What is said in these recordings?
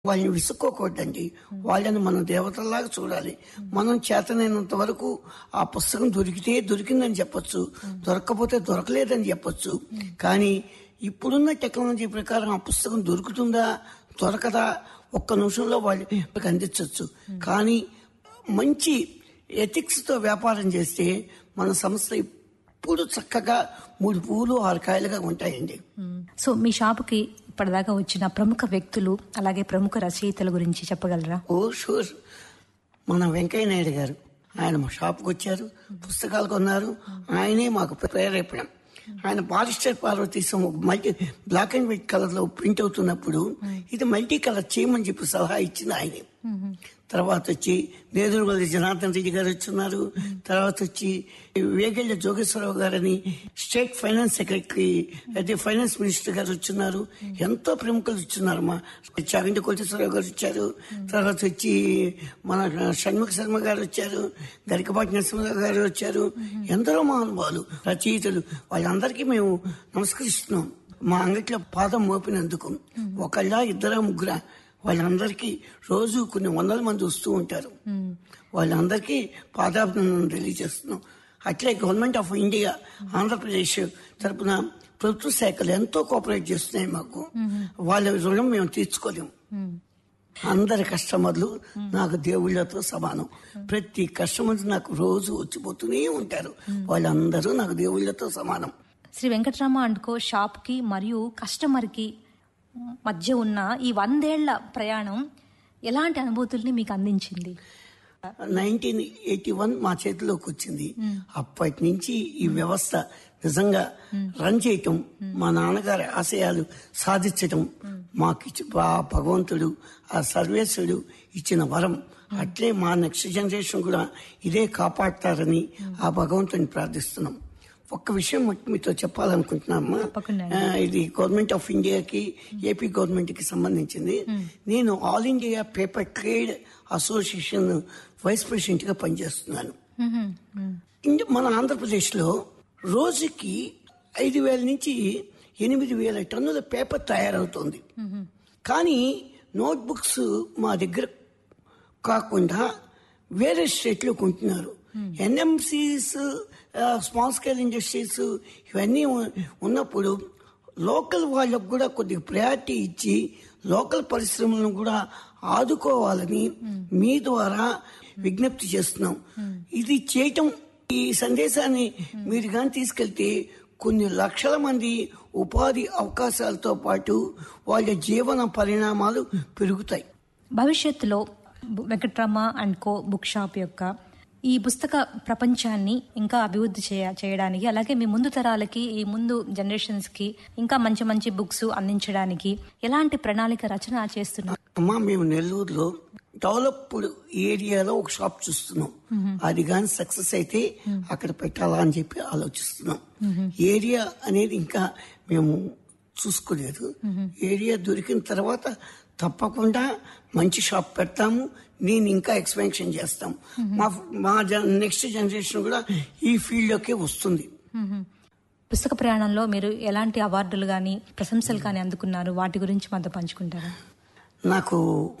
వాళ్ళని విసుక్కోకూడదండి వాళ్ళని మనం దేవతల్లాగా చూడాలి మనం చేతనైనంత వరకు ఆ పుస్తకం దొరికితే దొరికిందని చెప్పొచ్చు దొరకకపోతే దొరకలేదని చెప్పొచ్చు కానీ ఇప్పుడున్న టెక్నాలజీ ప్రకారం ఆ పుస్తకం దొరుకుతుందా దొరకదా ఒక్క నిమిషంలో వాళ్ళకి అందించవచ్చు కానీ మంచి ఎథిక్స్ తో వ్యాపారం చేస్తే మన సంస్థ ఇప్పుడు చక్కగా మూడు పువ్వులు ఆరు కాయలుగా ఉంటాయండి సో మీ షాపుకి ఇప్పటిదాకా వచ్చిన ప్రముఖ వ్యక్తులు అలాగే ప్రముఖ రచయితల గురించి చెప్పగలరా ఓ షూర్ మన వెంకయ్య నాయుడు గారు ఆయన మా షాప్కి వచ్చారు పుస్తకాలు కొన్నారు ఆయనే మాకు ప్రేరేపణ ఆయన బారిస్టర్ పార్వతీశం ఒక multi black and white colour లో ప్రింట్ అవుతున్నప్పుడు ఇది మల్టీ కలర్ చేయమని చెప్పి సలహా ఇచ్చింది ఆయనే తర్వాత వచ్చి నేదురుమల్లి జనార్దన్ రెడ్డి గారు వచ్చున్నారు తర్వాత వచ్చి వేగళ్ళ జోగేశ్వరరావు గారని స్టేట్ ఫైనాన్స్ సెక్రటరీ అదే ఫైనాన్స్ మినిస్టర్ గారు వచ్చున్నారు ఎంతో ప్రముఖులు వచ్చున్నారు మా చాగంటి కోటేశ్వరరావు గారు వచ్చారు తర్వాత వచ్చి మన షణ్ముఖ శర్మ గారు వచ్చారు గరికపాటి నరసింహరావు గారు వచ్చారు ఎందరో మహానుభావులు రచయితలు వాళ్ళందరికీ మేము నమస్కరిస్తున్నాం మా అంగట్లో పాదం మోపినందుకు ఒకళ్ళ ఇద్దరా ముగ్గురా వాళ్ళందరికీ రోజు కొన్ని వందల మంది వస్తూ ఉంటారు వాళ్ళందరికీ పాదాభినందనలు తెలియజేస్తున్నాం అట్లే గవర్నమెంట్ ఆఫ్ ఇండియా ఆంధ్రప్రదేశ్ తరపున ప్రభుత్వ శాఖలు ఎంతో కోఆపరేట్ చేస్తున్నాయి మాకు వాళ్ళ రుణం మేము తీర్చుకోలేము అందరి కస్టమర్లు నాకు దేవుళ్ళతో సమానం ప్రతి కస్టమర్ నాకు రోజు వచ్చిపోతూనే ఉంటారు వాళ్ళందరూ నాకు దేవుళ్ళతో సమానం Shri Venkatarama and co shop కి మరియు కస్టమర్ కి మధ్య ఉన్న ఈ వందేళ్ల ప్రయాణం ఎలాంటి అనుభూతుల్ని మీకు అందించింది నైన్టీన్ ఎయిటీ వన్ మా చేతిలోకి వచ్చింది అప్పటి నుంచి ఈ వ్యవస్థ నిజంగా రన్ చేయటం మా నాన్నగారి ఆశయాలు సాధించటం మాకు ఇచ్చి- ఆ భగవంతుడు ఆ సర్వేశ్వరుడు ఇచ్చిన వరం అట్లే మా నెక్స్ట్ జనరేషన్ కూడా ఇదే కాపాడతారని ఆ భగవంతుని ప్రార్థిస్తున్నాం ఒక్క విషయం మీతో చెప్పాలనుకుంటున్నామా తప్పకుండా. ఆ, ఇది గవర్నమెంట్ ఆఫ్ ఇండియాకి ఏపీ గవర్నమెంట్ కి సంబంధించింది నేను all India paper trade association vice president గా పనిచేస్తున్నాను ఇండి- మన ఆంధ్రప్రదేశ్ లో రోజుకి ఐదు వేల నుంచి ఎనిమిది వేల టన్నుల పేపర్ తయారవుతోంది కానీ నోట్ బుక్స్ మా దగ్గర కాకుండా వేరే స్టేట్లో కొంటున్నారు ఎన్ఎంసీస్ స్మాల్ స్కేల్ ఇండస్ట్రీస్ ఇవన్నీ ఉ- ఉన్నప్పుడు లోకల్ వాళ్ళకు కూడా కొద్దిగా ప్రయారిటీ ఇచ్చి లోకల్ పరిశ్రమలను కూడా ఆదుకోవాలని మీ ద్వారా విజ్ఞప్తి చేస్తున్నాం ఇది చేయటం ఈ సందేశాన్ని మీరు కానీ తీసుకెళ్తే కొన్ని లక్షల మంది ఉపాధి అవకాశాలతో పాటు వాళ్ళ జీవన పరిణామాలు పెరుగుతాయి భవిష్యత్తులో బు- Venkatrama and co book shop యొక్క ఈ పుస్తక ప్రపంచాన్ని ఇంకా అభివృద్ధి చేయ చేయడానికి అలాగే మీ ముందు తరాలకి ఈ ముందు జనరేషన్స్ కి ఇంకా మంచి మంచి బుక్స్ అందించడానికి ఎలాంటి ప్రణాళిక రచన చేస్తున్నారు అమ్మా మేము నెల్లూరులో డెవలప్డ్ ఏరియాలో ఒక షాప్ చూస్తున్నాం అది కానీ సక్సెస్ అయితే అక్కడ పెట్టాలా అని చెప్పి ఆలోచిస్తున్నాం ఏరియా అనేది ఇంకా మేము చూసుకోలేదు ఏరియా దొరికిన తర్వాత తప్పకుండా మంచి షాప్ పెడతాము నేను ఇంకా ఎక్స్పెన్షన్ చేస్తాం మా మా నెక్స్ట్ జనరేషన్ కూడా ఈ ఫీల్డ్ లోకే వస్తుంది పుస్తక ప్రయాణంలో మీరు ఎలాంటి అవార్డులు కానీ ప్రశంసలు కానీ అందుకున్నారు వాటి గురించి మాతో పంచుకుంటారా నాకు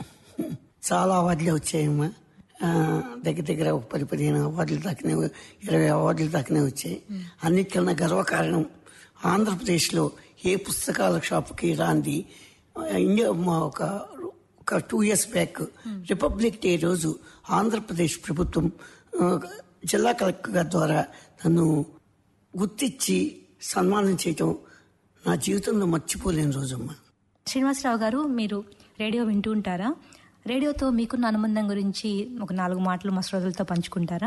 చాలా అవార్డులు వచ్చాయమ్మా ఆ, దగ్గర దగ్గర ఒక పది పదిహేను అవార్డులు దాకానే ఇరవై అవార్డులు దాకానే వచ్చాయి అన్నిటికన్నా గర్వకారణం ఆంధ్రప్రదేశ్లో ఏ పుస్తకాల షాప్కి రాంది ఆ, ఇండియా మా ఒక ఒక two years back republic day రోజు ఆంధ్రప్రదేశ్ ప్రభుత్వం ఆ, జిల్లా కలెక్టర్ గారి ద్వారా నన్ను గుర్తించి సన్మానం చేయటం నా జీవితంలో మర్చిపోలేని రోజమ్మా శ్రీనివాసరావు గారు మీరు రేడియో వింటూ ఉంటారా రేడియోతో మీకున్న అనుబంధం గురించి ఒక నాలుగు మాటలు మా శ్రోతలతో పంచుకుంటారా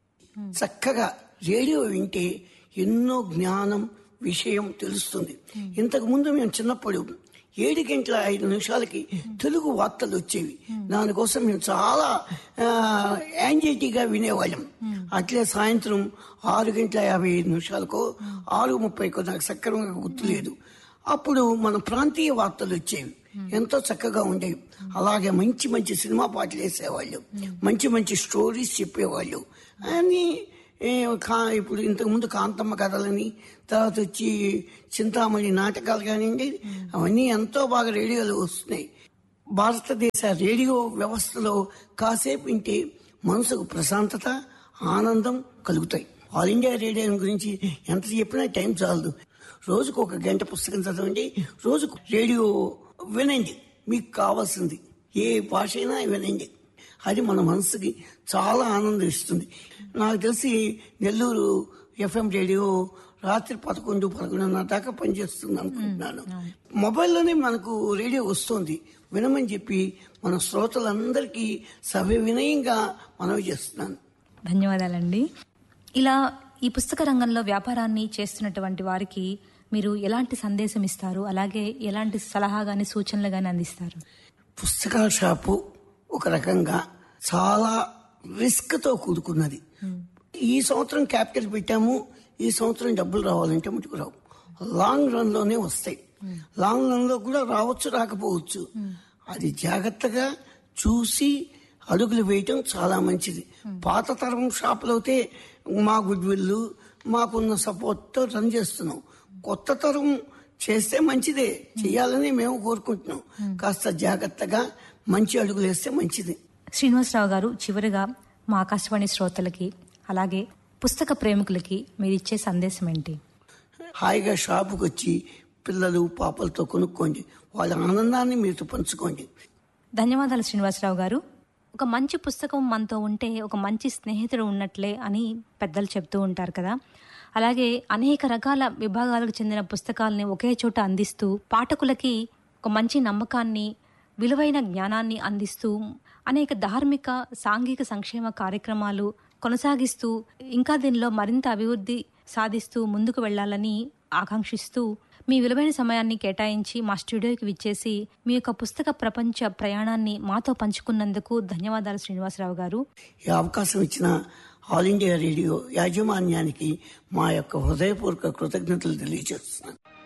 చక్కగా రేడియో వింటే ఎన్నో జ్ఞానం విషయం తెలుస్తుంది ఇంతకు ముందు మేము చిన్నప్పుడు ఏడు గంటల ఐదు నిమిషాలకి తెలుగు వార్తలు వచ్చేవి దానికోసం మేము చాలా యాంగ్జైటీగా వినేవాళ్ళం అట్లే సాయంత్రం ఆరు గంటల యాభై ఐదు నిమిషాలకో ఆరు ముప్పైకో నాకు సక్రమంగా గుర్తులేదు అప్పుడు మన ప్రాంతీయ వార్తలు వచ్చేవి ఎంతో చక్కగా ఉండేవి అలాగే మంచి మంచి సినిమా పాటలు వేసేవాళ్ళు మంచి మంచి స్టోరీస్ చెప్పేవాళ్ళు అని ఏ, కా- ఇప్పుడు ఇంతకు ముందు కాంతమ్మ కథలని తర్వాత వచ్చి చింతామణి నాటకాలు కానివ్వండి అవన్నీ ఎంతో బాగా రేడియోలో వస్తున్నాయి భారతదేశ రేడియో వ్యవస్థలో కాసేపు వింటే మనసుకు ప్రశాంతత ఆనందం కలుగుతాయి ఆల్ ఇండియా రేడియో గురించి ఎంత చెప్పినా టైం చాలదు రోజుకు ఒక గంట పుస్తకం చదవండి రోజుకు రేడియో వినండి మీకు కావాల్సింది ఏ భాష అయినా వినండి అది మన మనసుకి చాలా ఆనందం ఇస్తుంది నాకు తెలిసి నెల్లూరు ఎఫ్ఎం రేడియో రాత్రి పదకొండు పదకొండున్నర దాకా పనిచేస్తుంది అనుకుంటున్నాను మొబైల్లోనే మనకు రేడియో వస్తుంది వినమని చెప్పి మన శ్రోతలందరికీ సభ వినయంగా మనవి చేస్తున్నాను ధన్యవాదాలండి ఇలా ఈ పుస్తక రంగంలో వ్యాపారాన్ని చేస్తున్నటువంటి వారికి మీరు ఎలాంటి సందేశం ఇస్తారు అలాగే ఎలాంటి సలహా గాని సూచనలు గాని అందిస్తారు పుస్తకాల షాపు ఒక రకంగా చాలా రిస్క్ తో కూడుకున్నది ఈ సంవత్సరం క్యాపిటల్ పెట్టాము ఈ సంవత్సరం డబ్బులు రావాలంటే మటుకు రావు లాంగ్ రన్ లోనే వస్తాయి లాంగ్ రన్ లో కూడా రావచ్చు రాకపోవచ్చు అది జాగ్రత్తగా చూసి అడుగులు వేయటం చాలా మంచిది పాత తరం షాపులు అయితే మా గుడ్ విల్ మాకున్న సపోర్ట్ తో రన్ చేస్తున్నాం కొత్త తరం చేస్తే మంచిదే చేయాలని మేము కోరుకుంటున్నాం కాస్త జాగ్రత్తగా మంచి అడుగులు వేస్తే మంచిది శ్రీనివాసరావు గారు చివరిగా మా ఆకాశవాణి శ్రోతలకి అలాగే పుస్తక ప్రేమికులకి మీరు ఇచ్చే సందేశం ఏంటి హాయిగా షాపుకి వచ్చి పిల్లలు పాపలతో కొనుక్కోండి వాళ్ళ ఆనందాన్ని మీతో పంచుకోండి ధన్యవాదాలు శ్రీనివాసరావు గారు ఒక మంచి పుస్తకం మనతో ఉంటే ఒక మంచి స్నేహితుడు ఉన్నట్లే అని పెద్దలు చెప్తూ ఉంటారు కదా అలాగే అనేక రకాల విభాగాలకు చెందిన పుస్తకాలని ఒకే చోట అందిస్తూ పాఠకులకి ఒక మంచి నమ్మకాన్ని విలువైన జ్ఞానాన్ని అందిస్తూ అనేక ధార్మిక సాంఘిక సంక్షేమ కార్యక్రమాలు కొనసాగిస్తూ ఇంకా దీనిలో మరింత అభివృద్ధి సాధిస్తూ ముందుకు వెళ్లాలని ఆకాంక్షిస్తూ మీ విలువైన సమయాన్ని కేటాయించి మా స్టూడియోకి విచ్చేసి మీ యొక్క పుస్తక ప్రపంచ ప్రయాణాన్ని మాతో పంచుకున్నందుకు ధన్యవాదాలు శ్రీనివాసరావు గారు ఈ అవకాశం ఇచ్చిన ఆల్ ఇండియా రేడియో యాజమాన్యానికి మా యొక్క హృదయపూర్వక కృతజ్ఞతలు తెలియజేస్తున్నాను